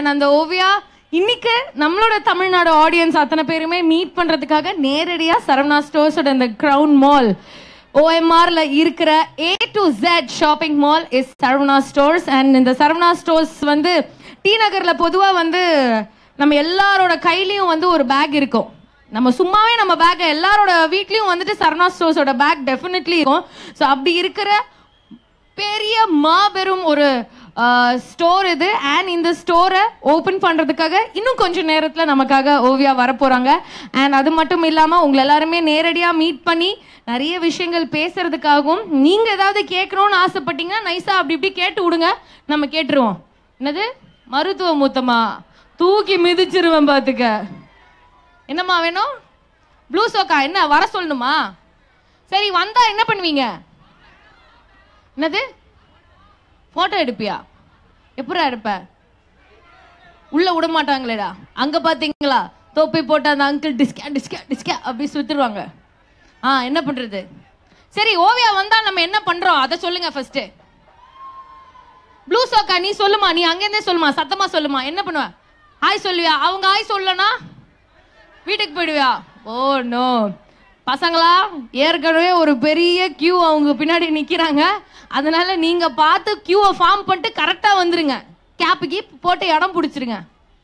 And அந்த ஓவியா இன்னைக்கு நம்மளோட தமிழ்நாடு ஆடியன்ஸ் அத்தனை பேருமே மீட் பண்றதுக்காக நேரடியா சரவணா ஸ்டோர்ஸோட இந்த கிரவுன் மால் ஓஎம்ஆர்ல இருக்கிற A to Z shopping mall is Saravana stores and இந்த சரவணா ஸ்டோர்ஸ் வந்து டி நகர்ல பொதுவா வந்து நம்ம எல்லாரோட கையிலயும் வந்து ஒரு பேக் இருக்கும் நம்ம சும்மாவே நம்ம பேக் எல்லாரோட வீட்லயும் வந்துட்டு சரவணா ஸ்டோர்ஸோட பேக் டெஃபினெட்லி இருக்கும் ஸோ அப்படி இருக்கிற பெரிய மாபெரும் ஒரு ஸ்டோர் இது அண்ட் இந்த ஸ்டோரை ஓபன் பண்றதுக்காக இன்னும் கொஞ்சம் நேரத்துல நமக்காக ஓவியா வரப்போறாங்க அண்ட் அது மட்டும் இல்லாம உங்களை எல்லாருமே நேரடியா மீட் பண்ணி நிறைய விஷயங்கள் பேசுறதுக்காகவும் நீங்க ஏதாவது கேட்கணும்னு ஆசைப்பட்டீங்கன்னா நைஸா அப்படி இப்படி கேட்டு விடுங்க நம்ம கேட்டுருவோம் என்னது மருத்துவ மூத்தமா தூக்கி மிதிச்சிருவேன் பாத்துக்க என்னம்மா வேணும் ப்ளூ சோக்கா என்ன வர சொல்லணுமா சரி வந்தா என்ன பண்ணுவீங்க என்னது போட்டோ எடுப்பியா எப்படா எடுப்ப உள்ள விட மாட்டாங்களேடா அங்க பாத்தீங்களா தொப்பி போட்ட அந்த அங்கிள் டிஸ்கா டிஸ்கா டிஸ்கா அப்படி சுத்துருவாங்க ஆ என்ன பண்றது சரி ஓவியா வந்தா நம்ம என்ன பண்றோம் அதை சொல்லுங்க ஃபர்ஸ்ட் ப்ளூ சோக்கா நீ சொல்லுமா நீ அங்கேருந்தே சொல்லுமா சத்தமா சொல்லுமா என்ன பண்ணுவ ஹாய் சொல்லுவியா அவங்க ஹாய் சொல்லனா வீட்டுக்கு போயிடுவியா ஓ நோ பசங்களா ஏற்கனவே ஒரு பெரிய கியூ அவங்க பின்னாடி நிக்கிறாங்க அதனால நீங்க பார்த்து கியூவை ஃபார்ம் பண்ணிட்டு கரெக்டா வந்துருங்க கேப்பு கீப் போட்டு இடம் பிடிச்சிருங்க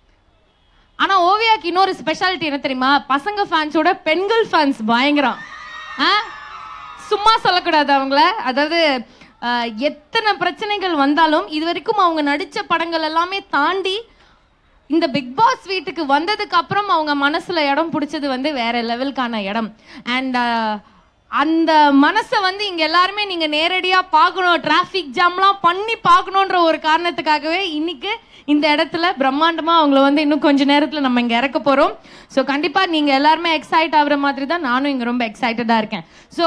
ஆனா ஓவியாக்கு இன்னொரு ஸ்பெஷாலிட்டி என்ன தெரியுமா பசங்க ஃபேன்ஸோட பெண்கள் ஃபேன்ஸ் பயங்கரம் ஆ? சும்மா சொல்லக்கூடாது அவங்கள அதாவது ஆஹ், எத்தனை பிரச்சனைகள் வந்தாலும் இது வரைக்கும் அவங்க நடிச்ச படங்கள் எல்லாமே தாண்டி இந்த பிக் பாஸ் வீட்டுக்கு வந்ததுக்கு அப்புறம் அவங்க மனசுல இடம் பிடிச்சது வந்து வேற லெவலுக்கான இடம் அண்ட் அந்த மனசை வந்து இங்க எல்லாருமே நீங்க நேரடியா பார்க்கணும் டிராஃபிக் ஜாம்லாம் பண்ணி பார்க்கணுன்ற ஒரு காரணத்துக்காகவே இன்னைக்கு இந்த இடத்துல பிரம்மாண்டமா அவங்கள வந்து இன்னும் கொஞ்ச நேரத்துல நம்ம இங்க இறக்க போறோம் ஸோ கண்டிப்பா நீங்க எல்லாருமே எக்ஸைட் ஆகுற மாதிரி தான் நானும் இங்க ரொம்ப எக்ஸைட்டடா இருக்கேன் ஸோ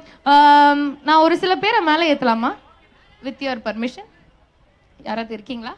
நான் ஒரு சில பேரை மேலே ஏத்தலாமா வித் யுவர் பர்மிஷன் யாராவது இருக்கீங்களா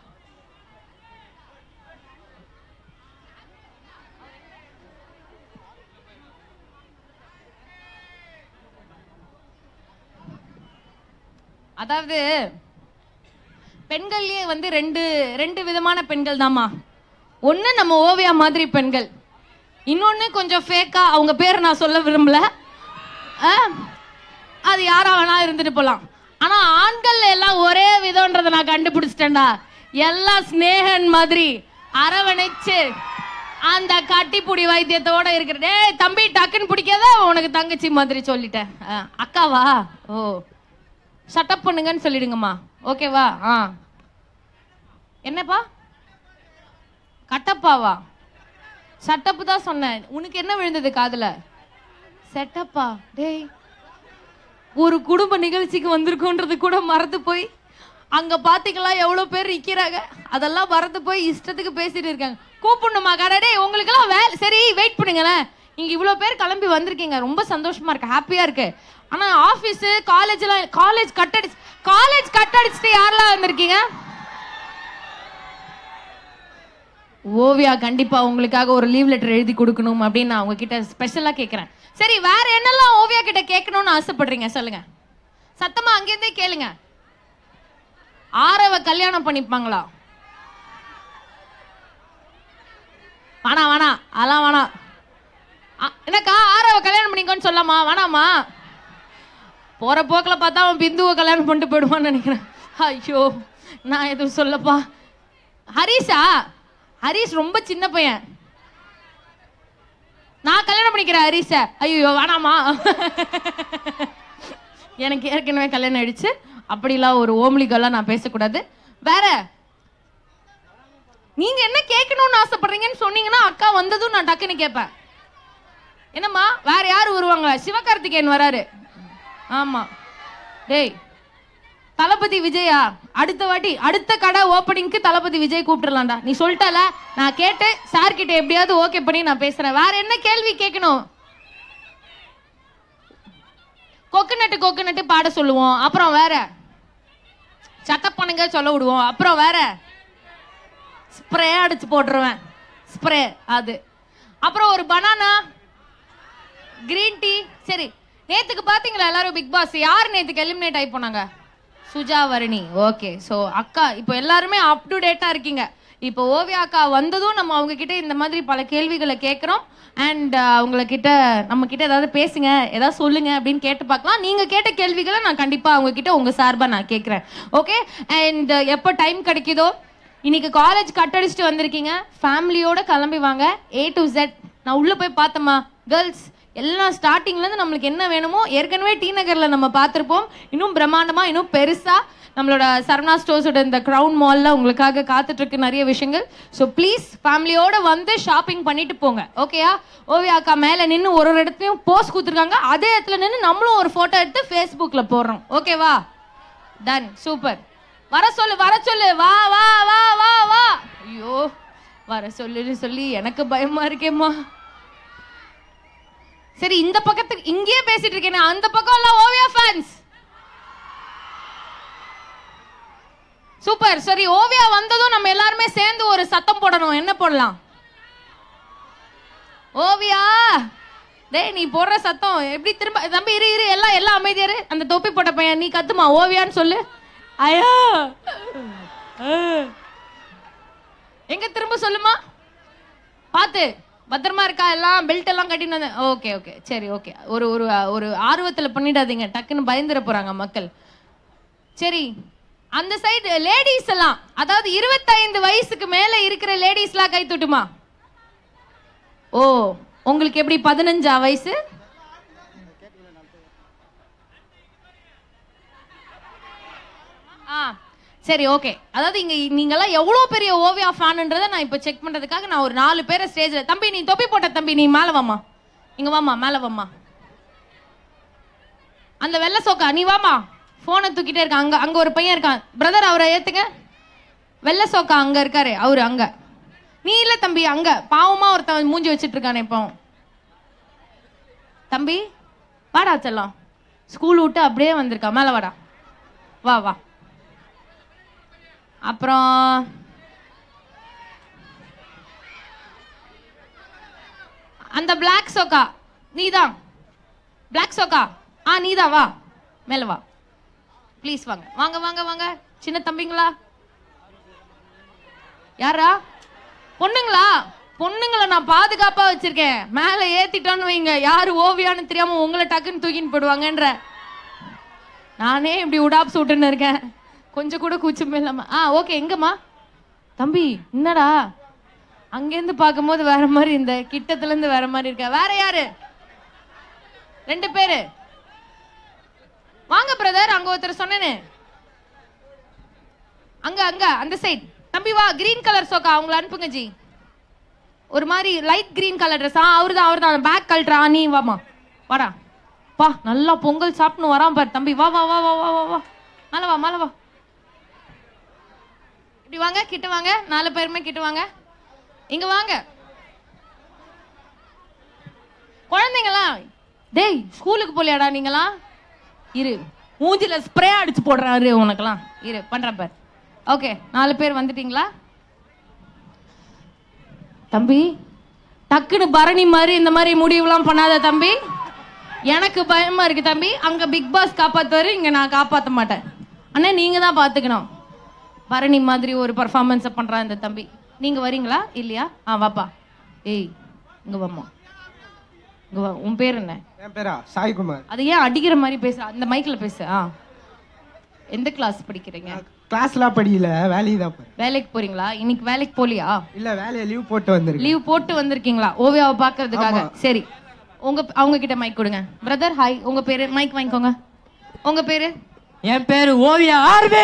அதாவது பெண்கள்லயே வந்து ரெண்டு ரெண்டு விதமான பெண்கள் தாம்மா ஒண்ணு நம்ம ஓவியா மாதிரி பெண்கள் இன்னொன்னு கொஞ்சம் ஃபேக்கா அவங்க பேர் நான் சொல்ல விரும்பல ஆ, அது யாரா வேணா இருந்துட்டு போலாம் ஆனா ஆண்கள் எல்லாம் ஒரே விதம்ன்றதை நான் கண்டுபிடிச்சிட்டேன்டா எல்லாம் ஸ்னேகன் மாதிரி அரவணைச்சு அந்த கட்டிப்புடி வைத்தியத்தோட இருக்கிற டேய் தம்பி டக்குன்னு பிடிக்காத உனக்கு தங்கச்சி மாதிரி சொல்லிட்டேன் ஆ, அக்காவா ஓ ஷட்டப் பண்ணுங்கன்னு சொல்லிடுங்கம்மா ஓகேவா ஆ என்னப்பா கட்டப்பாவா சட்டப்பு தான் சொன்னேன் உனக்கு என்ன விழுந்தது காதுல செட்டப்பா டேய் ஒரு குடும்ப நிகழ்ச்சிக்கு வந்திருக்கோன்றது கூட மறந்து போய் அங்க பாத்தீங்களா எவ்வளவு பேர் நிக்கிறாங்க அதெல்லாம் மறந்து போய் இஷ்டத்துக்கு பேசிட்டு இருக்காங்க கூப்பிடணுமா கடை டேய் உங்களுக்கெல்லாம் வேலை சரி வெயிட் பண்ணுங்களேன் இங்க இவ்வளவு பேர் கிளம்பி வந்திருக்கீங்க ரொம்ப சந்தோஷமா இருக்கு ஹாப்பியா இருக்கு ஆனா ஆபீஸ் காலேஜ் எல்லாம் காலேஜ் கட் அடிச்சு காலேஜ் கட் அடிச்சுட்டு யாரெல்லாம் வந்திருக்கீங்க ஓவியா கண்டிப்பா உங்களுக்காக ஒரு லீவ் லெட்டர் எழுதி கொடுக்கணும் அப்படின்னு நான் உங்ககிட்ட ஸ்பெஷலா கேக்குறேன் சரி வேற என்னெல்லாம் ஓவியா கிட்ட கேட்கணும்னு ஆசைப்படுறீங்க சொல்லுங்க சத்தமா அங்கேருந்தே கேளுங்க ஆரவ கல்யாணம் பண்ணிப்பாங்களா வேணாம் வேணாம் அதெல்லாம் வேணாம் அ- என்னக்கா ஆரவ கல்யாணம் பண்ணிக்கோன்னு சொல்லாமா வேணாமா போற போக்குல பார்த்தா அவன் பிந்துவை கல்யாணம் பண்ணிட்டு போயிடுவான்னு நினைக்கிறேன் ஐயோ நான் எதுவும் சொல்லப்பா ஹரிஷா ஹரிஷ் ரொம்ப சின்ன பையன் நான் கல்யாணம் பண்ணிக்கிறேன் ஹரிஷ ஐயோ வேணாமா எனக்கு ஏற்கனவே கல்யாணம் ஆயிடுச்சு அப்படிலாம் ஒரு ஓம்லிகெல்லாம் நான் பேசக்கூடாது வேற நீங்க என்ன கேட்கணும்னு ஆசைப்படுறீங்கன்னு சொன்னீங்கன்னா அக்கா வந்ததும் நான் டக்குன்னு கேட்பேன் என்னம்மா வேற யாரு வருவாங்க சிவகார்த்திகேயன் வராரு ஆமா டேய் தளபதி விஜயா அடுத்த வாட்டி அடுத்த கடை ஓப்பனிங்க்கு தளபதி விஜய் கூப்பிட்டுலாம்டா நீ சொல்லிட்டல நான் கேட்டு சார் கிட்ட எப்படியாவது ஓகே பண்ணி நான் பேசுறேன் வேற என்ன கேள்வி கேட்கணும் கொக்குநட்டு கொக்குநட்டு பாட சொல்லுவோம் அப்புறம் வேற சட்டப்பனுங்க சொல்ல விடுவோம் அப்புறம் வேற ஸ்ப்ரே அடிச்சு போட்டுருவேன் ஸ்ப்ரே அது அப்புறம் ஒரு பனானா கிரீன் டீ சரி நேத்துக்கு பாத்தீங்களா எல்லாரும் பிக் பாஸ் யார் நேத்துக்கு எலிமினேட் ஆகி போனாங்க சுஜா வரணி ஓகே ஸோ அக்கா இப்போ எல்லாருமே அப் டு டேட்டா இருக்கீங்க இப்போ ஓவியா அக்கா வந்ததும் நம்ம அவங்க கிட்ட இந்த மாதிரி பல கேள்விகளை கேட்குறோம் அண்ட் அவங்கள கிட்ட நம்ம கிட்ட ஏதாவது பேசுங்க ஏதாவது சொல்லுங்க அப்படின்னு கேட்டு பார்க்கலாம் நீங்க கேட்ட கேள்விகளை நான் கண்டிப்பா அவங்க கிட்ட உங்க சார்பா நான் கேட்குறேன் ஓகே அண்ட் எப்போ டைம் கிடைக்குதோ இன்னைக்கு காலேஜ் கட் அடிச்சுட்டு வந்திருக்கீங்க ஃபேமிலியோட கிளம்பி வாங்க ஏ டு Z நான் உள்ள போய் பார்த்தேம்மா கேர்ள்ஸ் எல்லாம் ஸ்டார்டிங்ல இருந்து நம்மளுக்கு என்ன வேணுமோ ஏற்கனவே டி நகர்ல நம்ம பார்த்திருப்போம் இன்னும் பிரம்மாண்டமா இன்னும் பெருசா நம்மளோட சரவணா ஸ்டோர்ஸோட இந்த கிரவுன் மால்ல உங்களுக்காக காத்துட்டு இருக்கு நிறைய விஷயங்கள் ஸோ ப்ளீஸ் ஃபேமிலியோட வந்து ஷாப்பிங் பண்ணிட்டு போங்க ஓகேயா ஓவியா அக்கா மேல நின்று ஒரு ஒரு இடத்துலயும் போஸ்ட் கொடுத்துருக்காங்க அதே இடத்துல நின்று நம்மளும் ஒரு போட்டோ எடுத்து ஃபேஸ்புக்ல போடுறோம் ஓகேவா டன் சூப்பர் வர சொல்லு வர சொல்லு வா வா வா வா வா ஐயோ வர சொல்லுன்னு சொல்லி எனக்கு பயமா இருக்கேம்மா சரி இந்த பக்கத்துக்கு இங்கேயே பேசிட்டு இருக்கேன் அந்த பக்கம் எல்லாம் ஓவியா ஃபேன்ஸ் சூப்பர் சரி ஓவியா வந்ததும் நம்ம எல்லாருமே சேர்ந்து ஒரு சத்தம் போடணும் என்ன போடலாம் ஓவியா டேய் நீ போடுற சத்தம் எப்படி திரும்ப தம்பி இரு இரு எல்லாம் எல்லாம் அமைதியா இரு அந்த தொப்பி போட்ட பையன் நீ கத்துமா ஓவியான்னு சொல்லு ஐயா எங்க திரும்ப சொல்லுமா பாத்து பத்திரமா இருக்கா எல்லாம் பெல்ட் எல்லாம் கட்டின்னு வந்தேன் ஓகே ஓகே சரி ஓகே ஒரு ஒரு ஒரு ஆர்வத்துல பண்ணிடாதீங்க டக்குன்னு பயந்துட போறாங்க மக்கள் சரி அந்த சைடு லேடிஸ் எல்லாம் அதாவது இருபத்தைந்து வயசுக்கு மேல இருக்கிற லேடிஸ் எல்லாம் கை தூட்டுமா ஓ உங்களுக்கு எப்படி பதினஞ்சா வயசு ஆ சரி ஓகே அதாவது இங்க நீங்கெல்லாம் எவ்வளவு பெரிய ஓவியா ஃபேனுன்றதை நான் இப்போ செக் பண்றதுக்காக நான் ஒரு நாலு பேரை ஸ்டேஜ்ல தம்பி நீ தொப்பி போட்ட தம்பி நீ மேல வாமா இங்க வாமா மேல வாமா அந்த வெள்ளை சோக்கா நீ வாமா போனை தூக்கிட்டே இருக்கான் அங்க அங்க ஒரு பையன் இருக்கான் பிரதர் அவரை ஏத்துங்க வெள்ளை சோக்கா அங்க இருக்காரு அவரு அங்க நீ இல்ல தம்பி அங்க பாவமா ஒருத்தன் மூஞ்சி வச்சிட்டு இருக்கானே இப்போ தம்பி வாடா செல்லம் ஸ்கூல் விட்டு அப்படியே வந்திருக்கா மேல வாடா வா வா அப்புறம் அந்த பிளாக் சோக்கா நீதான் பிளாக் சோக்கா ஆ நீதான் வா மேல வா ப்ளீஸ் வாங்க வாங்க வாங்க வாங்க சின்ன தம்பிங்களா யாரா பொண்ணுங்களா பொண்ணுங்களை நான் பாதுகாப்பா வச்சிருக்கேன் மேல ஏத்திட்டோன்னு வைங்க யாரு ஓவியான்னு தெரியாம உங்களை டக்குன்னு தூக்கின்னு போடுவாங்கன்ற நானே இப்படி உடாப் சூட்டுன்னு இருக்கேன் கொஞ்சம் கூட கூச்சமே இல்லாம ஆ ஓகே எங்கம்மா தம்பி என்னடா அங்கேருந்து பார்க்கும்போது வேற மாதிரி இந்த கிட்டத்துல இருந்து வேற மாதிரி இருக்க வேற யாரு ரெண்டு பேரு வாங்க பிரதர் அங்க ஒருத்தர் சொன்னேனே அங்க அங்க அந்த சைடு தம்பி வா கிரீன் கலர் சோக்கா அவங்கள அனுப்புங்க ஜி ஒரு மாதிரி லைட் கிரீன் கலர் ட்ரெஸ் ஆ அவர்தான் அவர்தான் பேக் கழட்டுறா நீ வாமா வாடா பா நல்லா பொங்கல் சாப்பிட்டு வரான் பாரு தம்பி வா வா வா வா வா வா வா மேல வா மேல வா இப்படி வாங்க கிட்ட வாங்க நாலு பேருமே கிட்ட வாங்க இங்க வாங்க குழந்தைங்களா டேய் ஸ்கூலுக்கு போலியாடா நீங்களா இரு மூஞ்சில ஸ்ப்ரே அடிச்சு போடுறாரு உனக்கெல்லாம் இரு பண்றேன் பார் ஓகே நாலு பேர் வந்துட்டீங்களா தம்பி டக்குன்னு பரணி மாதிரி இந்த மாதிரி முடிவுலாம் பண்ணாத தம்பி எனக்கு பயமா இருக்கு தம்பி அங்க பிக் பாஸ் காப்பாத்துவாரு இங்க நான் காப்பாத்த மாட்டேன் அண்ணா நீங்க தான் பாத்துக்கணும் பரணி மாதிரி ஒரு பர்ஃபார்மன்ஸை பண்றான் இந்த தம்பி நீங்க வரீங்களா இல்லையா ஆ வாப்பா ஏய் இங்க வாம்மா இங்க வா உன் பேர் என்ன என் பேரா சாய்குமார் அது ஏன் அடிக்கிற மாதிரி பேச அந்த மைக்ல பேசு ஆ எந்த கிளாஸ் படிக்கிறீங்க கிளாஸ்லாம் படிக்கல வேலைக்கு தான் போறேன் வேலைக்கு போறீங்களா இன்னைக்கு வேலைக்கு போலியா இல்ல வேலையை லீவ் போட்டு வந்திருக்கேன் லீவ் போட்டு வந்திருக்கீங்களா ஓவியாவை பாக்குறதுக்காக சரி உங்க அவங்க கிட்ட மைக் கொடுங்க பிரதர் ஹாய் உங்க பேரு மைக் வாங்கிக்கோங்க உங்க பேரு என் பேரு ஓவியா ஆர்வி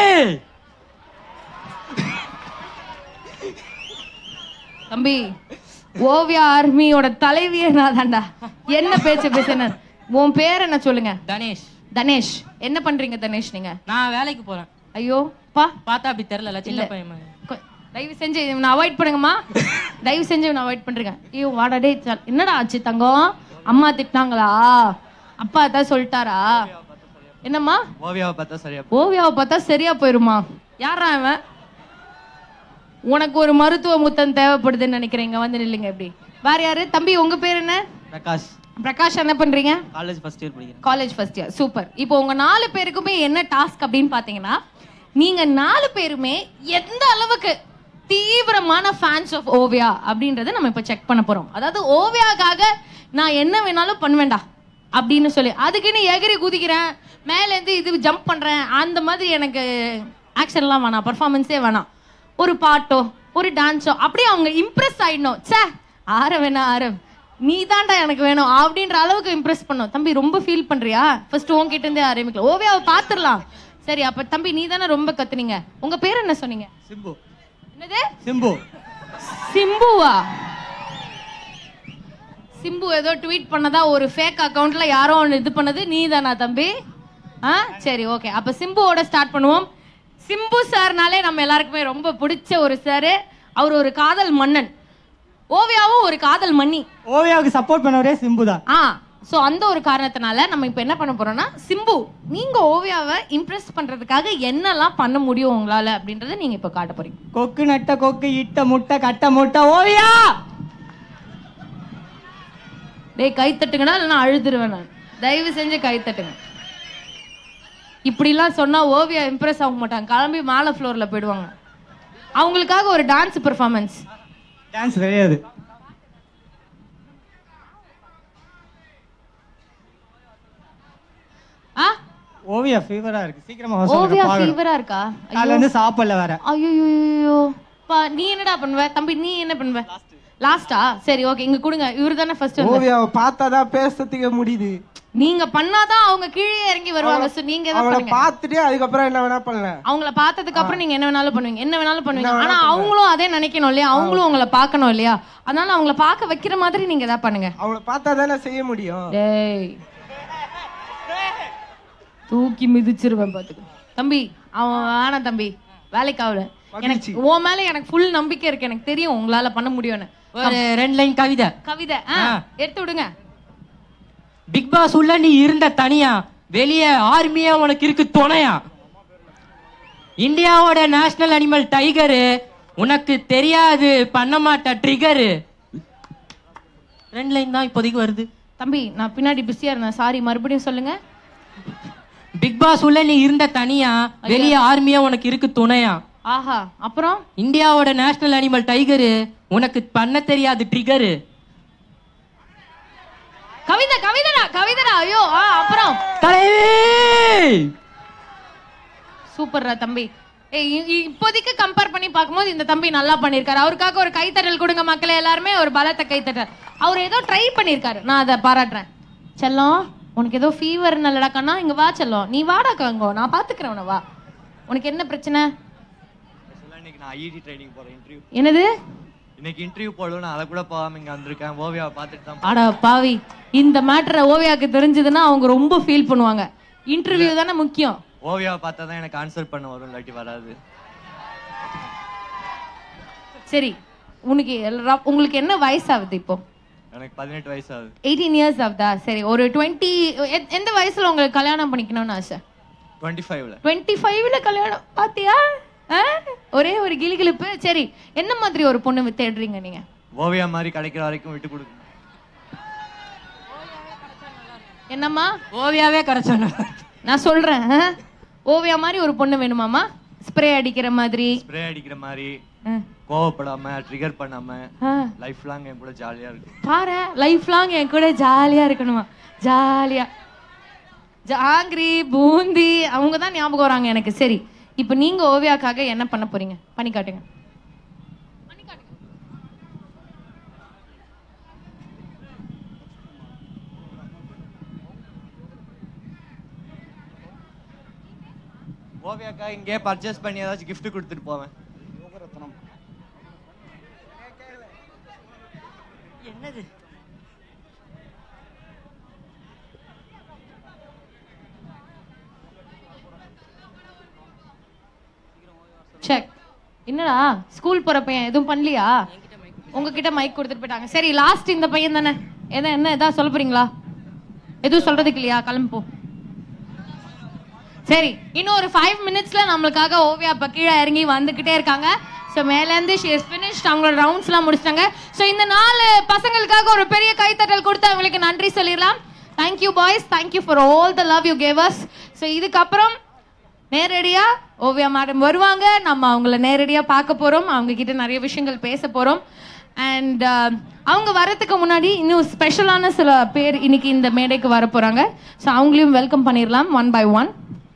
தம்பி ஓவியா ஆர்மியோட தலைவியே நான் தான்டா என்ன பேச்சு பேசுன உன் பேர் என்ன சொல்லுங்க தனேஷ் தனேஷ் என்ன பண்றீங்க தனேஷ் நீங்க நான் வேலைக்கு போறேன் ஐயோ பா பார்த்தா அப்படி தெரியல சின்ன பையன் மாதிரி. கொ- தயவு செஞ்சு இவனை அவாய்ட் பண்ணுங்கம்மா தயவு செஞ்சு இவனை அவாய்ட் பண்றீங்க ஐயோ வாடா டேய் சல். என்னடா ஆச்சு தங்கம் அம்மா திட்டினாங்களா அப்பா ஏதாவது சொல்லிட்டாரா என்னம்மா ஓவியாவை பார்த்தா சரியா ஓவியாவை பார்த்தா சரியா போயிருமா யாரா அவன் உனக்கு ஒரு மருத்துவ முத்தம் தேவைப்படுதுன்னு நினைக்கிறேன் இங்க வந்து நில்லுங்க எப்படி வேற யாரு தம்பி உங்க பேர் என்ன பிரகாஷ் பிரகாஷ் என்ன பண்றீங்க காலேஜ் ஃபர்ஸ்ட் இயர் படிக்கிறேன் காலேஜ் ஃபர்ஸ்ட் இயர் சூப்பர் இப்போ உங்க நாலு பேருக்குமே என்ன டாஸ்க் அப்படின்னு பாத்தீங்கன்னா நீங்க நாலு பேருமே எந்த அளவுக்கு தீவிரமான ஃபேன்ஸ் ஆஃப் ஓவியா அப்படின்றத நம்ம இப்ப செக் பண்ண போறோம் அதாவது ஓவியாக்காக நான் என்ன வேணாலும் பண்ணுவேன்டா அப்படின்னு சொல்லி அதுக்குன்னு எகிரி குதிக்கிறேன் மேலேருந்து இது ஜம்ப் பண்றேன் அந்த மாதிரி எனக்கு ஆக்ஷன்லாம் வேணாம் பர்ஃபார்மன்ஸே வேணாம் ஒரு பாட்டோ ஒரு டான்ஸோ அப்படியே அவங்க இம்ப்ரெஸ் ஆயிடணும் ச்சே ஆரவ் வேணா ஆரவ் நீ தான்டா எனக்கு வேணும் அப்படின்ற அளவுக்கு இம்ப்ரெஸ் பண்ணும் தம்பி ரொம்ப ஃபீல் பண்றியா ஃபர்ஸ்ட் உன்கிட்ட இருந்தே ஆரம்பிக்கலாம் ஓவியாவை பார்த்துடலாம் சரி அப்ப தம்பி நீ தானே ரொம்ப கத்துனீங்க உங்க பேர் என்ன சொன்னீங்க சிம்பு என்னது சிம்பு சிம்புவா சிம்பு ஏதோ ட்வீட் பண்ணதா ஒரு ஃபேக் அக்கவுண்ட்ல யாரோ ஒன்று இது பண்ணது நீ தானா தம்பி ஆ சரி ஓகே அப்ப சிம்புவோட ஸ்டார்ட் பண்ணுவோம் சிம்பு சார்னாலே நம்ம எல்லாருக்குமே ரொம்ப பிடிச்ச ஒரு சார் அவர் ஒரு காதல் மன்னன் ஓவியாவும் ஒரு காதல் மன்னி ஓவியாவுக்கு சப்போர்ட் பண்ணவரே சிம்பு தான் ஆ சோ அந்த ஒரு காரணத்தினால நம்ம இப்போ என்ன பண்ண போறோம்னா சிம்பு நீங்க ஓவியாவை இம்ப்ரெஸ் பண்றதுக்காக என்னெல்லாம் பண்ண முடியும் உங்களால அப்படின்றத நீங்க இப்போ காட்ட போறீங்க கொக்கு நட்ட கொக்கு இட்ட முட்டை கட்ட முட்டை ஓவியா டேய் கை தட்டுங்கடா இல்லைன்னா அழுதுருவேன் நான் தயவு செஞ்சு கை தட்டுங்க இப்படிலாம் சொன்னா ஓவியா இம்ப்ரெஸ் ஆக மாட்டாங்க கிளம்பி மேலே ஃப்ளோர்ல போயிடுவாங்க அவங்களுக்காக ஒரு டான்ஸ் பெர்ஃபார்மன்ஸ் டான்ஸ் கிடையாது ஆ ஓவியா ஃபீவரா இருக்கு சீக்கிரமா வர ஓவியா சொல்லுங்க பாக்கணும். ஃபீவரா இருக்கா காலைல இருந்து சாப்பிடல வேற ஐயோ பா நீ என்னடா பண்ணுவ தம்பி நீ என்ன பண்ணுவ லாஸ்டா சரி ஓகே இங்க கொடுங்க இவரு தானே ஃபர்ஸ்ட் ஓவியாவை பார்த்தாதான் பேசுறதுக்கே முடியுது நீங்க பண்ணாதான் அவங்க கீழே இறங்கி வருவாங்க சோ நீங்க எதை அவளை பண்ணுங்க பார்த்துட்டு அதுக்கப்புறம் என்ன வேணா பண்ணல அவங்கள பார்த்ததுக்கு அப்புறம் நீங்க என்ன வேணாலும் பண்ணுவீங்க என்ன வேணாலும் பண்ணுவீங்க ஆனா அவங்களும் அதே நினைக்கணும் இல்லையா அவங்களும் உங்களை பார்க்கணும் இல்லையா அதனால அவங்கள பார்க்க வைக்கிற மாதிரி நீங்க எதா பண்ணுங்க அவளை பார்த்தா தானே செய்ய முடியும் டேய் தூக்கி மிதிச்சிருவேன் பாத்துக்க தம்பி அவன் வேணாம் தம்பி வேலைக்கு ஆகல எனக்கு உன் மேல எனக்கு ஃபுல் நம்பிக்கை இருக்கு எனக்கு தெரியும் உங்களால பண்ண முடியும்னு ஒரு ரெண்டு லைன் கவிதை கவிதை ஆ, எடுத்து விடுங்க பிக் பாஸ் உள்ள நீ இருந்த தனியா வெளியே ஆர்மியா உனக்கு இருக்கு துணையா இந்தியாவோட நேஷனல் அனிமல் டைகரு உனக்கு தெரியாது பண்ண மாட்ட ட்ரிகரு ரெண்டு லைன் தான் இப்போதைக்கு வருது தம்பி நான் பின்னாடி பிஸியா இருந்தேன் சாரி மறுபடியும் சொல்லுங்க பிக் பாஸ் உள்ள நீ இருந்த தனியா வெளியே ஆர்மியா உனக்கு இருக்கு துணையா ஆஹா அப்புறம் இந்தியாவோட நேஷனல் அனிமல் டைகரு உனக்கு பண்ண தெரியாது ட்ரிகரு கவிதை கவிதைடா கவிதைடா ஐயோ ஆ அப்புறம் தலைவி சூப்பர்ரா தம்பி ஏய், இ- இ- இப்போதைக்கு கம்பேர் பண்ணி பார்க்கும்போது இந்த தம்பி நல்லா பண்ணியிருக்காரு அவருக்காக ஒரு கைத்தட்டல் கொடுங்க மக்களே எல்லாருமே ஒரு பலத்த கைத்தட்டல் அவர் ஏதோ ட்ரை பண்ணியிருக்காரு நான் அதை பாராட்டுறேன் செல்லம் உனக்கு ஏதோ ஃபீவர் நல்லடா கண்ணா இங்க வா செல்லம் நீ வாடா கங்கோ நான் பாத்துக்கிறேன் உன வா உனக்கு என்ன பிரச்சனை இன்னைக்கு நான் ஐடி ட்ரைனிங் போறேன் இன்டர்வியூ என்னது இன்னைக்கு இன்டர்வியூ போடணும் நான் அதை கூட போகாம இங்க வந்திருக்கேன் ஓவியாவை பார்த்துட்டு தான் அடா பாவி இந்த மேட்டரை ஓவியாக்கு தெரிஞ்சதுன்னா அவங்க ரொம்ப ஃபீல் பண்ணுவாங்க இன்டர்வியூ தானே முக்கியம் ஓவியாவை பார்த்தா தான் எனக்கு ஆன்சர் பண்ண வரும் இல்லாட்டி வராது சரி உனக்கு எல்லா- உங்களுக்கு என்ன வயசாகுது இப்போ எனக்கு பதினெட்டு வயசு ஆகுது எயிட்டீன் இயர்ஸ் ஆகுதா சரி ஒரு டுவெண்ட்டி எந்த வயசுல உங்களுக்கு கல்யாணம் பண்ணிக்கணும்னு ஆசை டுவெண்ட்டி ஃபைவ்ல டுவெண்ட்டி ஃபைவ்ல கல்யாணம் பாத்தியா ஆ? ஒரே ஒரு கிளிகிளிப்பு சரி என்ன மாதிரி ஒரு பொண்ணு தேடுறீங்க நீங்க ஓவியா மாதிரி கிடைக்கிற வரைக்கும் விட்டு கொடுக்கணும் என்னம்மா ஓவியாவே கிடைச்சானு நான் சொல்றேன் ஆ? ஓவியா மாதிரி ஒரு பொண்ணு வேணுமாமா ஸ்ப்ரே அடிக்கிற மாதிரி ஸ்ப்ரே அடிக்கிற மாதிரி ஆ. கோவப்படாம ட்ரிகர் பண்ணாம ஆ. லைஃப் லாங் என் கூட ஜாலியா இருக்கு பாரு லைஃப் லாங் என் கூட ஜாலியா இருக்கணுமா ஜாலியா ஜாங்கிரி பூந்தி அவங்க தான் ஞாபகம் வராங்க எனக்கு சரி இப்போ நீங்க ஓவியாக்காக என்ன பண்ண போறீங்க பண்ணி காட்டுங்க ஓவியாக்கா இங்கே பர்ச்சேஸ் பண்ணி ஏதாச்சும் gift கொடுத்துட்டு போவேன் என்னது செக் என்னடா ஸ்கூல் போற பையன் எதுவும் பண்ணலையா உங்ககிட்ட மைக் கொடுத்துட்டு போயிட்டாங்க சரி லாஸ்ட் இந்த பையன் தானே எதை என்ன எதா சொல்ல போறீங்களா எதுவும் சொல்றதுக்கு இல்லையா கிளம்பு போ சரி இன்னும் ஒரு ஃபைவ் மினிட்ஸ்ல நம்மளுக்காக ஓவியா இப்ப கீழே இறங்கி வந்துகிட்டே இருக்காங்க ஸோ மேலேருந்து ஷி இஸ் ஃபினிஷ்ட் அவங்களோட ரவுண்ட்ஸ்லாம் முடிச்சிட்டாங்க ஸோ இந்த நாலு பசங்களுக்காக ஒரு பெரிய கைத்தட்டல் கொடுத்து அவங்களுக்கு நன்றி சொல்லிடலாம் thank you boys thank you for all the love you gave us so இதுக்கப்புறம் நேரடியா ஓவியா மேடம் வருவாங்க நம்ம அவங்கள நேரடியா பார்க்க போறோம் அவங்க கிட்ட நிறைய விஷயங்கள் பேச போறோம் அண்ட் அவங்க வரதுக்கு முன்னாடி இன்னும் ஸ்பெஷலான சில பேர் இன்னைக்கு இந்த மேடைக்கு வர போறாங்க ஸோ அவங்களையும் வெல்கம் பண்ணிடலாம் ஒன் பை ஒன்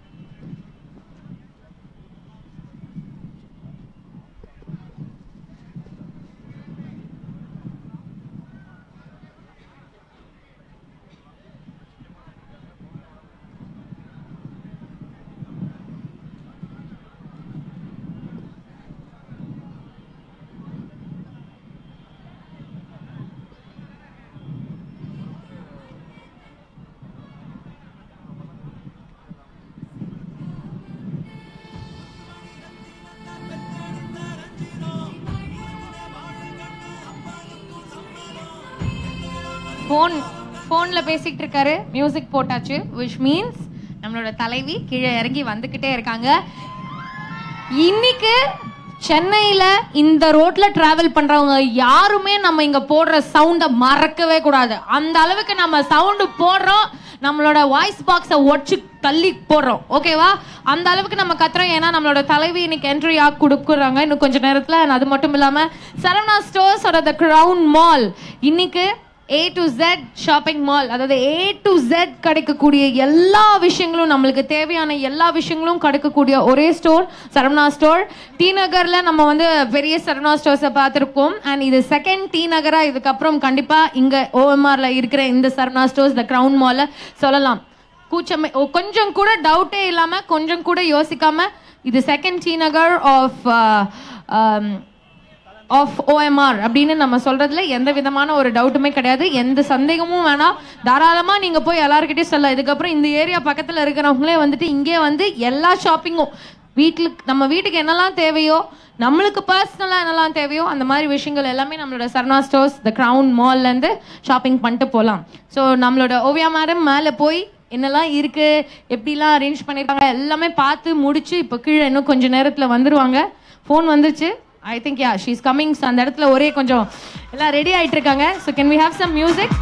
ஃபோன் ஃபோனில் பேசிக்கிட்டு இருக்காரு மியூசிக் போட்டாச்சு which மீன்ஸ் நம்மளோட தலைவி கீழே இறங்கி வந்துக்கிட்டே இருக்காங்க இன்னைக்கு சென்னையில் இந்த ரோட்ல டிராவல் பண்றவங்க யாருமே நம்ம இங்க போடுற சவுண்டை மறக்கவே கூடாது அந்த அளவுக்கு நம்ம சவுண்டு போடுறோம் நம்மளோட வாய்ஸ் பாக்ஸை ஒடிச்சு தள்ளி போடுறோம் ஓகேவா அந்த அளவுக்கு நம்ம கத்துறோம் ஏன்னா நம்மளோட தலைவி இன்னைக்கு என்ட்ரி ஆக கொடுக்குறாங்க இன்னும் கொஞ்ச நேரத்துல and அது மட்டும் இல்லாம சரவணா ஸ்டோர்ஸோட த கிரவுன் மால் இன்னைக்கு A to Z shopping mall அதாவது ஏ டு ஜெட் கிடைக்கக்கூடிய எல்லா விஷயங்களும் நம்மளுக்கு தேவையான எல்லா விஷயங்களும் கிடைக்கக்கூடிய ஒரே ஸ்டோர் சரவணா ஸ்டோர் டி நகர்ல நம்ம வந்து பெரிய சரவணா ஸ்டோர்ஸை பார்த்துருக்கோம் அண்ட் இது செகண்ட் டி நகரா இதுக்கப்புறம் கண்டிப்பா இங்க ஓஎம்ஆர்ல இருக்கிற இந்த சரவணா ஸ்டோர்ஸ் த கிரவுன் மால்ல சொல்லலாம் கூச்சமே ஓ, கொஞ்சம் கூட டவுட்டே இல்லாம கொஞ்சம் கூட யோசிக்காம இது second T Nagar of of OMR அப்படின்னு நம்ம சொல்றதுல எந்த விதமான ஒரு டவுட்டுமே கிடையாது எந்த சந்தேகமும் வேணாம் தாராளமா நீங்க போய் எல்லாருக்கிட்டையும் சொல்ல இதுக்கப்புறம் இந்த ஏரியா பக்கத்துல இருக்கிறவங்களே வந்துட்டு இங்கே வந்து எல்லா ஷாப்பிங்கும் வீட்டுக்கு நம்ம வீட்டுக்கு என்னெல்லாம் தேவையோ நம்மளுக்கு பர்சனலாக என்னெல்லாம் தேவையோ அந்த மாதிரி விஷயங்கள் எல்லாமே நம்மளோட சரணா ஸ்டோர்ஸ் த க்ரௌன் மால்லேருந்து ஷாப்பிங் பண்ணிட்டு போகலாம் ஸோ நம்மளோட ஓவியா மேடம் மேலே போய் என்னெல்லாம் இருக்கு எப்படிலாம் அரேஞ்ச் பண்ணிருக்காங்க எல்லாமே பார்த்து முடிச்சு இப்போ கீழே இன்னும் கொஞ்சம் நேரத்தில் வந்துருவாங்க ஃபோன் வந்துச்சு I think ya she's coming அந்த இடத்துல ஒரே கொஞ்சம் எல்லாம் ரெடி ஆயிட்டு இருக்காங்க so can we have some music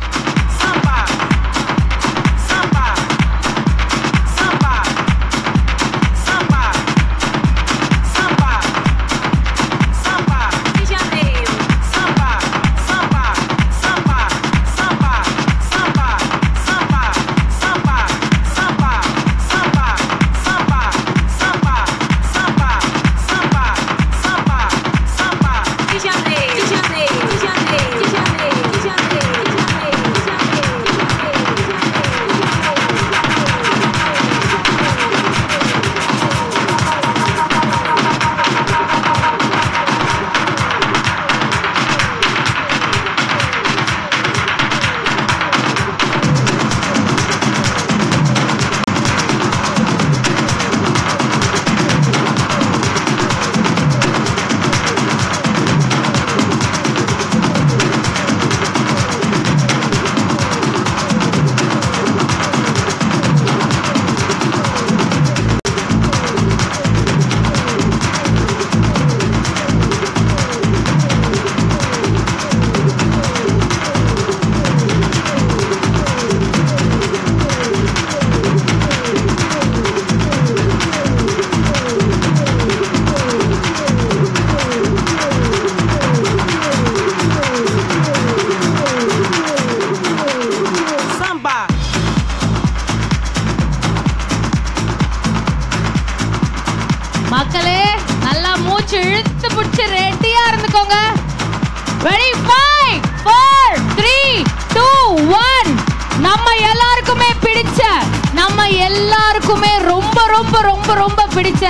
மக்களே நல்லா மூச்சு இழுத்து பிடிச்சு ரெடியா இருந்துக்கோங்க ready five four three two one நம்ம எல்லாருக்குமே பிடிச்ச நம்ம எல்லாருக்குமே ரொம்ப ரொம்ப ரொம்ப ரொம்ப பிடிச்ச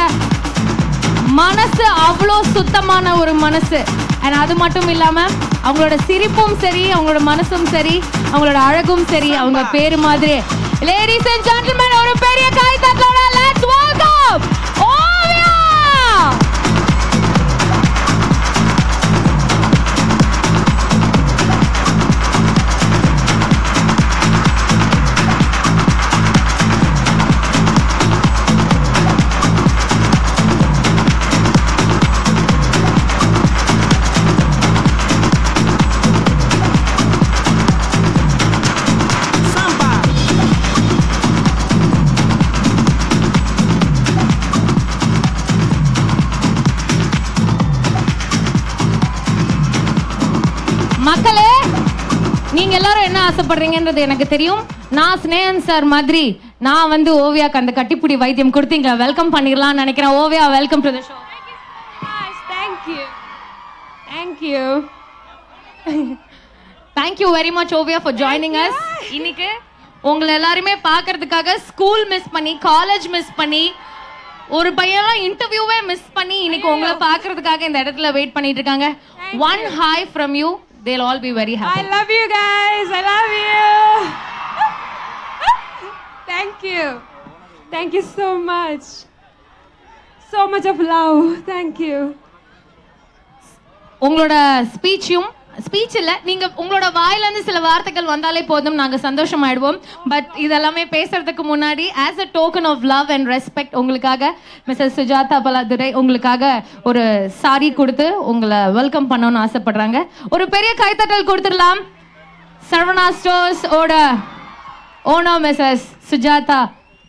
மனசு அவ்வளோ சுத்தமான ஒரு மனசு அண்ட் அது மட்டும் இல்லாம அவங்களோட சிரிப்பும் சரி அவங்களோட மனசும் சரி அவங்களோட அழகும் சரி அவங்க பேரு மாதிரி லேடிஸ் அண்ட் ஜென்டில்மேன் ஒரு பெரிய கை தட்டோட லெட்ஸ் வெல்கம் ஓவியா மக்களே நீங்க எல்லாரும் என்ன ஆசைப்படுறீங்கன்றது எனக்கு தெரியும் நான் ஸ்னேகன் சார் மாதிரி நான் வந்து ஓவியாக்கு அந்த கட்டிப்புடி வைத்தியம் கொடுத்தீங்க வெல்கம் பண்ணிடலாம்னு நினைக்கிறேன் Oviya welcome to the show Thank you. Thank you. Thank you very much Oviya for joining us இன்னைக்கு உங்களை எல்லாருமே பார்க்கறதுக்காக ஸ்கூல் மிஸ் பண்ணி காலேஜ் மிஸ் பண்ணி ஒரு பையன்லாம் இன்டர்வியூவே மிஸ் பண்ணி இன்னைக்கு உங்களை பார்க்கறதுக்காக இந்த இடத்துல வெயிட் பண்ணிட்டு இருக்காங்க one hi from you tell all be very I happy love you guys. I love you. Thank you. Thank you so much. So much of love. Thank you. உங்களோட ஸ்பீச்சும் ஸ்பீச் இல்ல நீங்க உங்களோட வாயில இருந்து சில வார்த்தைகள் வந்தாலே போதும் நாங்க சந்தோஷமாயிடுவோம் பட் இதெல்லாமே பேசுறதுக்கு முன்னாடி as a token of love and respect உங்களுக்காக மிஸ்ஸஸ் சுஜாதா பலாதுரை உங்களுக்காக ஒரு சாரி கொடுத்து உங்களை வெல்கம் பண்ணணும்னு ஆசைப்படுறாங்க ஒரு பெரிய கைத்தட்டல் கொடுத்துடலாம் சரவணா ஸ்டோர்ஸ் ஓட owner Mrs Sujatha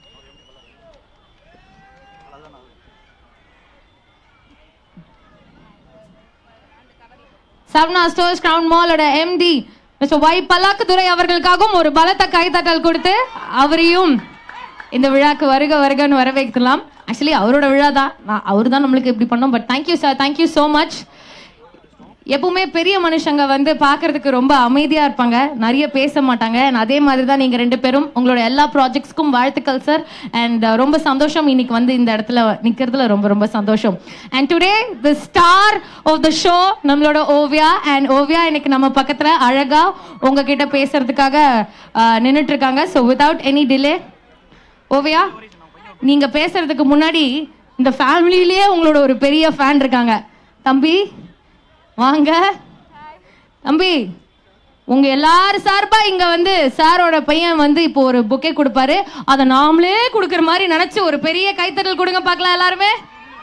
Saravana stores ground மாலோட MD mister Y Pallakku Durai அவர்களுக்காகவும் ஒரு பலத்த கைத்தட்டல் கொடுத்து அவரையும் இந்த விழாக்கு வருக வருகன்னு வரவேற்கலாம் ஆக்சுவலி அவரோட விழா தான் நான் அவர் தான் நம்மளுக்கு இப்படி பண்ணோம் but thank you sir thank you so much எப்பவுமே பெரிய மனுஷங்க வந்து பார்க்கறதுக்கு ரொம்ப அமைதியா இருப்பாங்க நிறைய பேச மாட்டாங்க And அதே மாதிரி தான் நீங்க ரெண்டு பேரும் உங்களோட எல்லா ப்ராஜெக்ட்ஸ்க்கும் வாழ்த்துக்கள் சார் அண்ட் ரொம்ப சந்தோஷம் இன்னைக்கு வந்து இந்த இடத்துல நிக்கிறதுல ரொம்ப ரொம்ப சந்தோஷம் and today the star of the show நம்மளோட ஓவியா அண்ட் ஓவியா இன்னைக்கு நம்ம பக்கத்துல அழகா உங்ககிட்ட பேசுறதுக்காக நின்றுட்டு இருக்காங்க so without any delay Oviya நீங்க பேசுறதுக்கு முன்னாடி இந்த ஃபேமிலியிலேயே உங்களோட ஒரு பெரிய ஃபேன் இருக்காங்க தம்பி வாங்க தம்பி உங்க எல்லாரும் சார்பா இங்க வந்து சாரோட பையன் வந்து இப்போ ஒரு புக்கே கொடுப்பாரு அதை நாமளே கொடுக்குற மாதிரி நினைச்சு ஒரு பெரிய கைத்தட்டல் கொடுங்க பார்க்கலாம் எல்லாருமே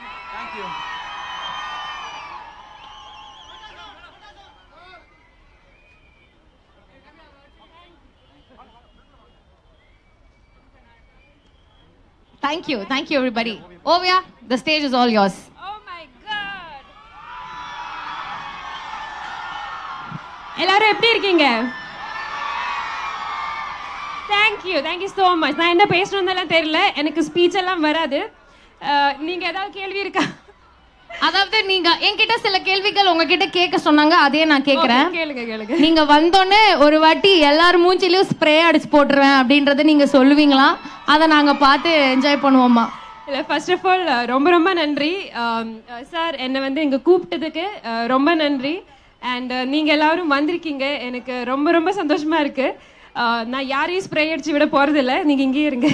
thank you thank you everybody Oviya the stage is all yours Oh my god. எல்லாரும் எப்படி இருக்கீங்க தேங்க்யூ தேங்க்யூ ஸோ மச் நான் என்ன பேசணும்னு தெரியல எனக்கு ஸ்பீச் எல்லாம் வராது அஹ், நீங்க ஏதாவது கேள்வி இருக்கா அதாவது நீங்க என்கிட்ட சில கேள்விகள் உங்ககிட்ட கேட்க சொன்னாங்க அதே நான் கேக்குறேன் Okay, கேளுங்க கேளுங்க நீங்க வந்தோடனே ஒரு வாட்டி எல்லார் மூஞ்சிலையும் ஸ்ப்ரே அடிச்சு போட்டுருவேன் அப்படின்றத நீங்க சொல்லுவீங்களா அதை நாங்க பார்த்து என்ஜாய் பண்ணுவோமா இல்லை ஃபர்ஸ்ட் ஆஃப் ஆல் ரொம்ப ரொம்ப நன்றி சார் என்னை வந்து இங்கே கூப்பிட்டதுக்கு அஹ், ரொம்ப நன்றி அண்ட் நீங்கள் எல்லாரும் வந்திருக்கீங்க எனக்கு ரொம்ப ரொம்ப சந்தோஷமா இருக்கு அஹ், நான் யாரையும் ஸ்ப்ரே அடிச்சு விட போகிறதில்ல நீங்கள் இங்கேயே இருங்க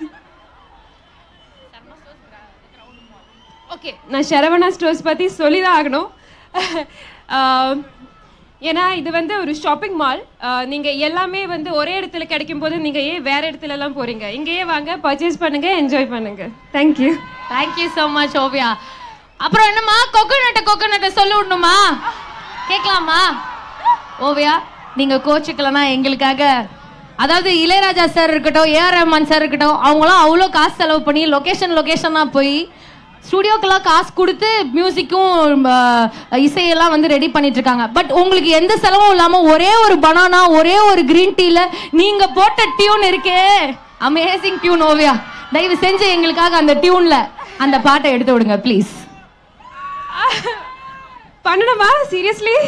ஓகே நான் சரவணா ஸ்டோர்ஸ் பற்றி சொல்லி தான் ஆகணும் அஹ், ஏன்னா இது வந்து ஒரு ஷாப்பிங் மால் நீங்கள் எல்லாமே வந்து ஒரே இடத்துல கிடைக்கும் போது நீங்கள் ஏன் வேற இடத்துல எல்லாம் போறீங்க இங்கேயே வாங்க பர்ச்சேஸ் பண்ணுங்க என்ஜாய் பண்ணுங்க thank you thank you so much Oviya அப்புறம் என்னம்மா கொக்கனட்டை கொக்கனட்டை சொல்லி விடணுமா கேட்கலாமா ஓவியா நீங்க கோச்சுக்கலனா எங்களுக்காக அதாவது இளையராஜா சார் இருக்கட்டும் ஏஆர் ரஹ்மான் சார் இருக்கட்டும் அவங்களாம் அவ்வளோ காசு செலவு பண்ணி லொகேஷன் லொகேஷனாக போய் ஸ்டுடியோக்கெல்லாம் காசு கொடுத்து மியூசிக்கும் இசையெல்லாம் வந்து ரெடி பண்ணிட்டு இருக்காங்க பட் உங்களுக்கு எந்த செலவும் இல்லாம ஒரே ஒரு பனானா ஒரே ஒரு கிரீன் டீல நீங்க போட்ட டியூன் இருக்கே அமேசிங் டியூன் ஓவியா தயவு செஞ்சு எங்களுக்காக அந்த டியூன்ல அந்த பாட்டை எடுத்து விடுங்க ப்ளீஸ் பண்ணணுமா சீரியஸ்லி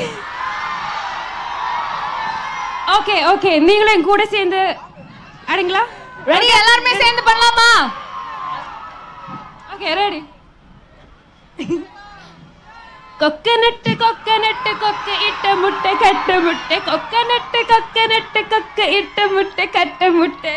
ஓகே ஓகே நீங்களும் என் கூட சேர்ந்து அடிங்களா ரெடி எல்லாருமே சேர்ந்து பண்ணலாமா ஓகே ரெடி கொக்கனட்டு கொக்கனட்டு கொக்க இட்ட முட்டை கட்ட முட்டை கொக்கனட்டு கொக்கனட்டு கொக்க இட்ட முட்டை கட்ட முட்டை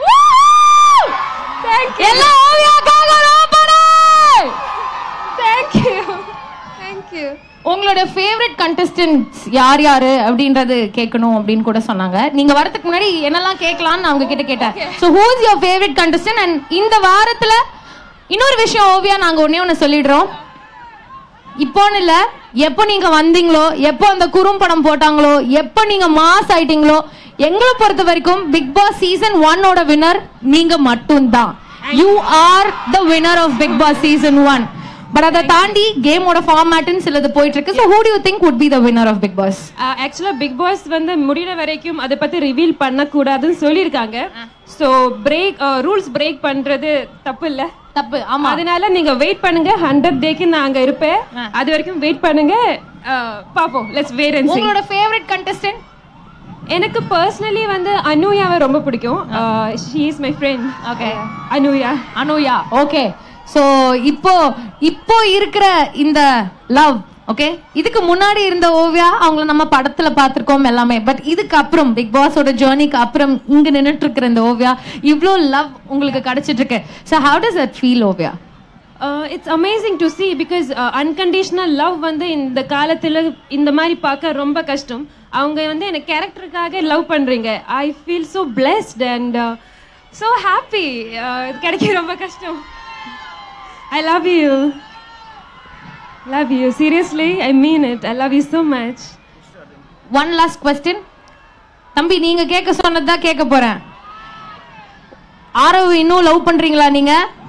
தேங்க்யூ எல்லாம் ஓவியாக்காக ரோபனே தேங்க்யூ தேங்க்யூ உங்களோட ஃபேவரட் கண்டஸ்டன்ட்ஸ் யார் யாரு அப்படின்றது கேட்கணும் அப்படின்னு கூட சொன்னாங்க நீங்க வரதுக்கு முன்னாடி என்னெல்லாம் கேட்கலாம்னு நான் அவங்க கிட்ட கேட்டேன் so who's your favourite contestant and இந்த வாரத்துல இன்னொரு விஷயம் ஓவியா நாங்க ஒண்ணே ஒன்று சொல்லிடுறோம் இப்போன்னு இல்ல எப்போ நீங்க வந்தீங்களோ எப்போ அந்த குறும்படம் போட்டாங்களோ எப்போ நீங்க மாஸ் ஆயிட்டீங்களோ எங்களை பொறுத்த வரைக்கும் பிக் பாஸ் சீசன் ஒன்னோட வினர் நீங்க மட்டும்தான் you are the winner of Bigg Boss season one but அதை தாண்டி கேமோட ஃபார்மேட்னு சிலது போயிட்டு இருக்கு so who do you think would be the winner of Bigg Boss ஆக்சுவலா பிக் பாஸ் வந்து முடிகிற வரைக்கும் அதை பத்தி ரிவீல் பண்ணக்கூடாதுன்னு சொல்லியிருக்காங்க ஸோ பிரேக் ரூல்ஸ் பிரேக் பண்றது தப்பு இல்ல தப்பு ஆமா அதனால நீங்க வெயிட் பண்ணுங்க ஹண்ட்ரட் டேக்கு நான் அங்க இருப்பேன் அது வரைக்கும் வெயிட் பண்ணுங்க அஹ், பாப்போம் லெட்ஸ் வேர் அண்ட் உங்களோட ஃபேவரட் கண்டஸ்டன்ட் எனக்கு பர்சனலி வந்து அனுயாவை ரொம்ப பிடிக்கும் she is my friend okay Anuya Anuya okay so இப்போ இப்போ இருக்கிற இந்த லவ் ஓகே இதுக்கு முன்னாடி இருந்த ஓவியா அவங்கள நம்ம படத்துல பார்த்திருக்கோம் எல்லாமே பட் இதுக்கு அப்புறம் பிக் பாஸோட ஜேர்னிக்கு அப்புறம் இங்க நின்னுட்டு இருக்கிற இந்த ஓவியா இவ்ளோ லவ் உங்களுக்கு கிடைச்சிட்டு இருக்கு so how does that feel Oviya it's amazing to see because unconditional love வந்து இந்த காலத்துல இந்த மாதிரி பார்க்க ரொம்ப கஷ்டம் அவங்க வந்து எனக்கு கேரக்டருக்காக லவ் பண்றீங்க I feel so blessed and so happy கிடைக்க ரொம்ப கஷ்டம் I love you love you seriously I mean it I love you so much one last question தம்பி நீங்க கேட்க சொன்னதுதான் கேட்க போறேன் ஆரவ் இன்னும் லவ் பண்றீங்களா நீங்க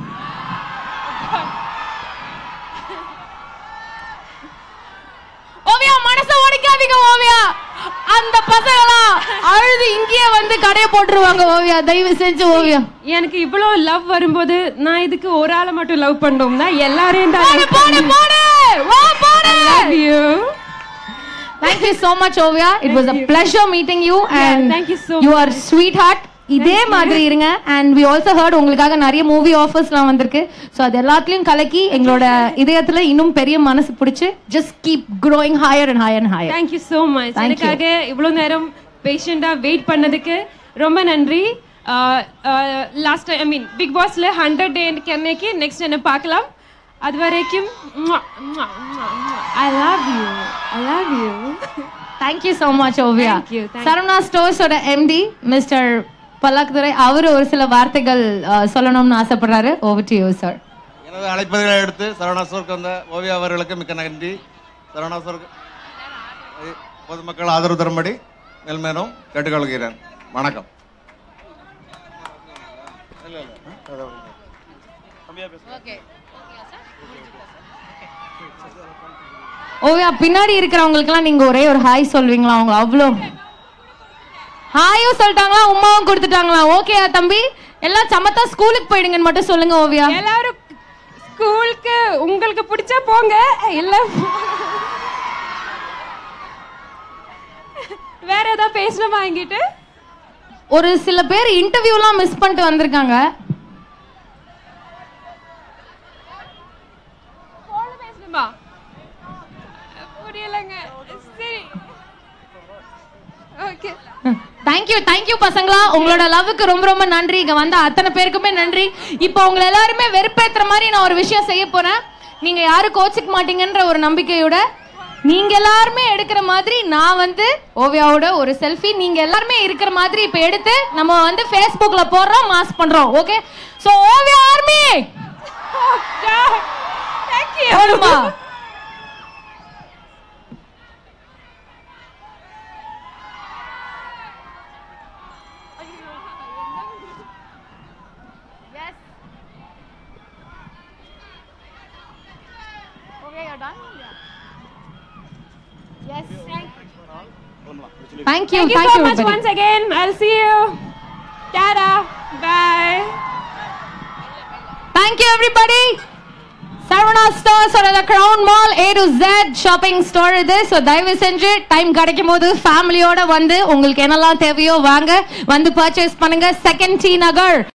ஓவியா மனச உடைக்காதீங்க ஓவியா அந்த பசங்களாம் அழுது இங்கேயே வந்து கடையை போட்டுருவாங்க ஓவியா தயவு செஞ்சு ஓவியா எனக்கு இவ்வளோ லவ் வரும்போது நான் இதுக்கு ஒரு ஆளை மட்டும் லவ் பண்ணோம்னா எல்லாரையும் தான் போடு போடு போடு வா போடு love you Thank you so much, Ovia. It was a pleasure meeting you, and thank you so you are sweetheart. இதே மாதிரி இருங்க அண்ட் வி ஆல்சோ ஹர்ட் உங்களுக்காக நிறைய மூவி ஆஃபர்ஸ்லாம் வந்திருக்கு ஸோ அது எல்லாத்துலயும் கலக்கி எங்களோட இதயத்துல இன்னும் பெரிய மனசு பிடிச்சி just keep growing higher and higher and higher thank you so much Thank you. எனக்காக இவ்வளோ நேரம் பேஷண்டாக வெயிட் பண்ணதுக்கு ரொம்ப நன்றி லாஸ்ட் ஐ மீன் பிக் பாஸ்ல ஹண்ட்ரட் டே கென்னைக்கு நெக்ஸ்ட் என்ன பார்க்கலாம் அது வரைக்கும் I love you I love you thank you so much Oviya Thank you, thank you. Saravana ஸ்டோர்ஸோட எம்டி மிஸ்டர் பல்லாக்குதுரை அவர் ஒரு சில வார்த்தைகள் அஹ், சொல்லணும்னு ஆசைப்படுறாரு ஓவர் டு யூ சார் எனது அழைப்பதில் எடுத்து சரவணாசுவருக்கு வந்த ஓவியா அவர்களுக்கு மிக்க நன்றி சரவணாசுவருக்கு பொதுமக்கள் ஆதரவு தரும்படி மேல்மேலும் கேட்டுக்கொள்கிறேன் வணக்கம் ஓவியா பின்னாடி இருக்கிறவங்களுக்குலாம் நீங்க ஒரே ஒரு ஹாய் சொல்வீங்களா அவங்க அவ்வளோ ஹாயும் சொல்லிட்டாங்களா உமாவும் கொடுத்துட்டாங்களா ஓகேயா தம்பி எல்லாம் சமத்தா ஸ்கூலுக்கு போயிடுங்கன்னு மட்டும் சொல்லுங்க ஓவியா எல்லாரும் ஸ்கூலுக்கு உங்களுக்கு பிடிச்சா போங்க இல்ல வேற ஏதாவது பேசணுமா என்கிட்ட ஒரு சில பேர் இன்டர்வியூலாம் மிஸ் பண்ணிட்டு வந்திருக்காங்க போன பேசணுமா புரியலங்க சரி ஓகே தேங்க்யூ தேங்க்யூ பசங்களா உங்களோட லவ்வுக்கு ரொம்ப ரொம்ப நன்றி இங்க வந்த அத்தனை பேருக்குமே நன்றி இப்போ உங்களை எல்லாருமே வெறுப்பேத்துற மாதிரி நான் ஒரு விஷயம் செய்ய போறேன் நீங்க யாரும் கோச்சிக்க மாட்டீங்கன்ற ஒரு நம்பிக்கையோட நீங்க எல்லாருமே எடுக்கிற மாதிரி நான் வந்து ஓவியாவோட ஒரு செல்ஃபி நீங்க எல்லாருமே இருக்கிற மாதிரி இப்ப எடுத்து நம்ம வந்து Facebookல போடுறோம் மாஸ் பண்றோம் okay so Oviya army thank you போடுமா Thank you. Thank you Thank so you, much everybody. once again. I'll see you. Tada. Bye. Thank you, everybody. Saravana ஸ்டோர்ஸோட the crown mall A to Z shopping store இது so தயவு செஞ்சு time கிடைக்கும் போது ஃபேமிலியோட வந்து உங்களுக்கு என்னெல்லாம் தேவையோ வாங்க வந்து பர்ச்சேஸ் பண்ணுங்க செகண்ட் டி நகர்